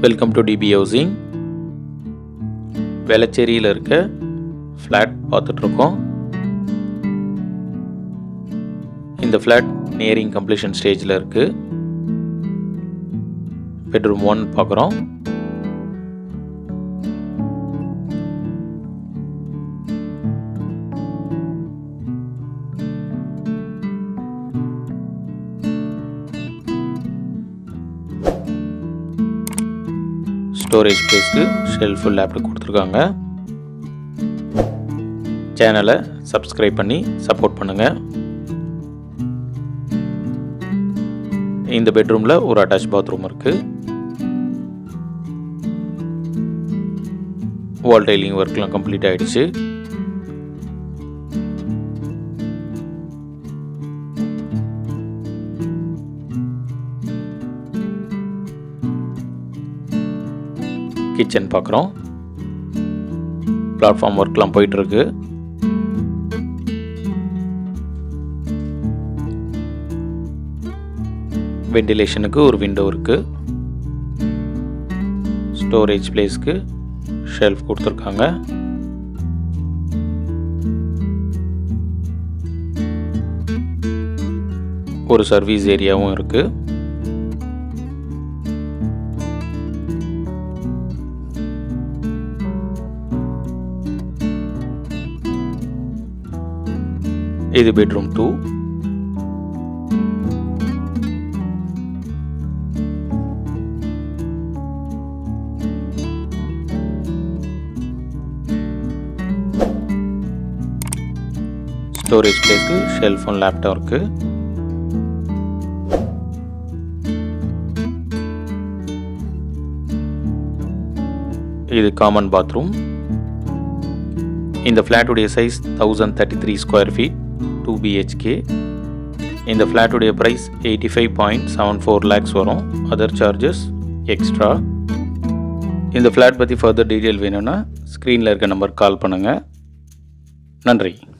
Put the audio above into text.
welcome to DP housing வேளச்சேரியில் இருக்க flat பார்த்துட்ருக்கோம் இந்த ஃப்ளாட் நியரிங் கம்ப்ளீஷன் ஸ்டேஜில் இருக்குது பெட்ரூம் ஒன் பார்க்குறோம் ஸ்டோரேஜ் ஸ்பேஸ்க்கு ஷெல்ஃபு லேப்டாப் கொடுத்துருக்காங்க சேனலை சப்ஸ்கிரைப் பண்ணி சப்போர்ட் பண்ணுங்கள் இந்த பெட்ரூமில் ஒரு அட்டாச் பாத்ரூம் இருக்குது வால் டைலிங் ஒர்க்லாம் கம்ப்ளீட் ஆகிடுச்சு கிச்சன் பார்க்குறோம் பிளாட்ஃபார்ம் ஒர்க்லாம் போயிட்டுருக்கு வெண்டிலேஷனுக்கு ஒரு விண்டோ இருக்குது ஸ்டோரேஜ் பிளேஸ்க்கு ஷெல்ஃப் கொடுத்துருக்காங்க ஒரு சர்வீஸ் ஏரியாவும் இருக்குது இது பெட்ரூம் டூ ஸ்டோரேஜ் பிளேஸ்க்கு ஷெல்ஃபோன் லேப்டாப் இருக்கு இது காமன் பாத்ரூம் இந்த ஃப்ளாட்டுடைய size thousand thirty three square feet two BHK இந்த ஃப்ளாட்டுடைய price eighty five point seven four lakhs வரும் அதர் சார்ஜஸ் எக்ஸ்ட்ரா இந்த ஃப்ளாட் பற்றி ஃபர்தர் டீட்டெயில் வேணும்னா ஸ்க்ரீனில் இருக்க நம்பர் கால் பண்ணுங்கள் நன்றி